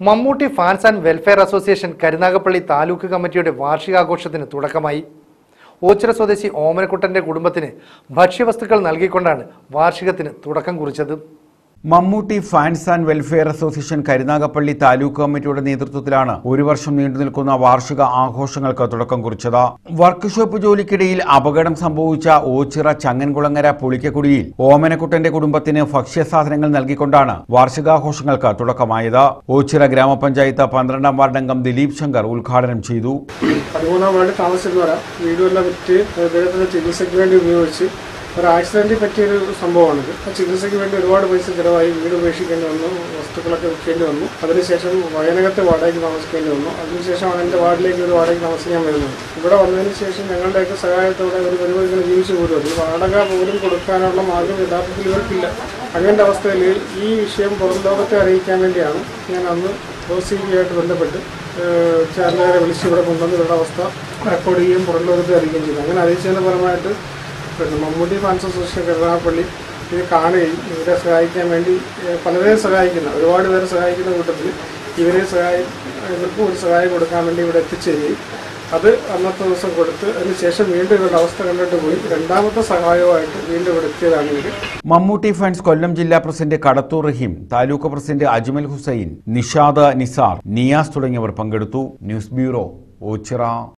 Mammootty fans and welfare association Karunagappally taluk കമ്മിറ്റിയുടെ വാർഷികാഘോഷത്തിന് തുടക്കമായി ഓച്ചിറ സ്വദേശി ഓമനക്കുട്ടന്റെ കുടുംബത്തിന് ഭക്ഷ്യവസ്തുക്കൾ നൽകിക്കൊണ്ടാണ് വാർഷികത്തിന് തുടക്കം കുറിച്ചത് Mammootty fans and welfare association Karunagappally taluk കമ്മിറ്റിയുടെ നേതൃത്വത്തിലാണ് ഒരു വർഷം നീണ്ടു നിൽക്കുന്ന വാർഷിക ആഘോഷങ്ങൾക്ക് തുടക്കം കുറിച്ചത് വർക്ക്ഷോപ്പ് ജോലിക്കിടയിൽ അപകടം സംഭവിച്ച ഓച്ചിറ ചങ്ങൻകുളങ്ങര പുളിക്കക്കുടിയിൽ ഓമനക്കുട്ടന്റെ കുടുംബത്തിന് ഭക്ഷ്യസാധനങ്ങൾ നൽകിക്കൊണ്ടാണ് വാർഷികാഘോഷങ്ങൾക്ക് തുടക്കമായത് ഓച്ചിറ ഗ്രാമപഞ്ചായത്ത് പന്ത്രണ്ടാം വാർഡംഗം ദിലീപ് ശങ്കർ ഉദ്ഘാടനം ചെയ്തു പതിമൂന്നാം വാർഡ് താമസിക്കുന്നവരാ വീടുമെല്ലാം വിറ്റ് അദ്ദേഹത്തിന് ചികിത്സയ്ക്ക് വേണ്ടി ഉപയോഗിച്ച് ഒരു ആക്സിഡൻറ്റിൽ പറ്റിയൊരു സംഭവമാണിത് ആ ചികിത്സയ്ക്ക് വേണ്ടി ഒരുപാട് പൈസ ചിലവായി വീട് ഉപേക്ഷിക്കേണ്ടി വന്നു വസ്തുക്കളൊക്കെ വിൽക്കേണ്ടി വന്നു അതിനുശേഷം വയനകത്തെ വാടകയ്ക്ക് താമസിക്കേണ്ടി വന്നു അതിനുശേഷമാണ് എൻ്റെ വാർഡിലേക്ക് ഒരു വാടകയ്ക്ക് താമസിക്കാൻ വരുന്നത് ഇവിടെ വന്നതിന് ശേഷം ഞങ്ങളുടെയൊക്കെ സഹായത്തോടെ ഒരു പരിപാടി ഇങ്ങനെ ജീവിച്ചു പോരുമല്ലോ വാടക പോലും കൊടുക്കാനുള്ള മാർഗം യഥാർത്ഥത്തിൽ ഇവർക്കില്ല അങ്ങനത്തെ അവസ്ഥയിൽ ഈ വിഷയം പുറം ലോകത്തെ അറിയിക്കാൻ വേണ്ടിയാണ് ഞാൻ അന്ന് ഒ സി ബി ആയിട്ട് ബന്ധപ്പെട്ട് ചാനലുകാരെ വിളിച്ച് ഇവിടെ കൊണ്ടുവന്ന് ഇവരുടെ അവസ്ഥ റെക്കോർഡ് ചെയ്യുകയും പുറം ലോകത്തെ അറിയിക്കുകയും ചെയ്തു അങ്ങനെ അറിയിച്ചതിൻ്റെ ഫലമായിട്ട് പിന്നെ മമ്മൂട്ടി ഫാൻസ് അസോസിയേഷൻ കരുനാഗപ്പള്ളി ഇത് കാണുകയും ഇവരെ സഹായിക്കാൻ വേണ്ടി ഏഹ്, പലരെയും സഹായിക്കുന്ന ഒരുപാട് പേരെ സഹായിക്കുന്ന കൂട്ടത്തിൽ ഇവരെ സഹായി ഇവർക്കും ഒരു സഹായം കൊടുക്കാൻ വേണ്ടി ഇവിടെ എത്തിച്ചേരുകയും അത് അന്നത്തെ ദിവസം കൊടുത്ത് അതിനുശേഷം വീണ്ടും ഇവരുടെ അവസ്ഥ കണ്ടിട്ട് പോയി രണ്ടാമത്തെ സഹായവുമായിട്ട് വീണ്ടും ഇവിടെ എത്തിയതാണ് ഇവർ മമ്മൂട്ടി ഫാൻസ് കൊല്ലം ജില്ലാ പ്രസിഡന്റ് കടത്തൂർ റഹീം താലൂക്ക് പ്രസിഡന്റ് അജ്മൽ ഹുസൈൻ നിഷാദ് നിസാർ നിയാസ് തുടങ്ങിയവർ പങ്കെടുത്തു ന്യൂസ് ബ്യൂറോ ഓച്ചിറ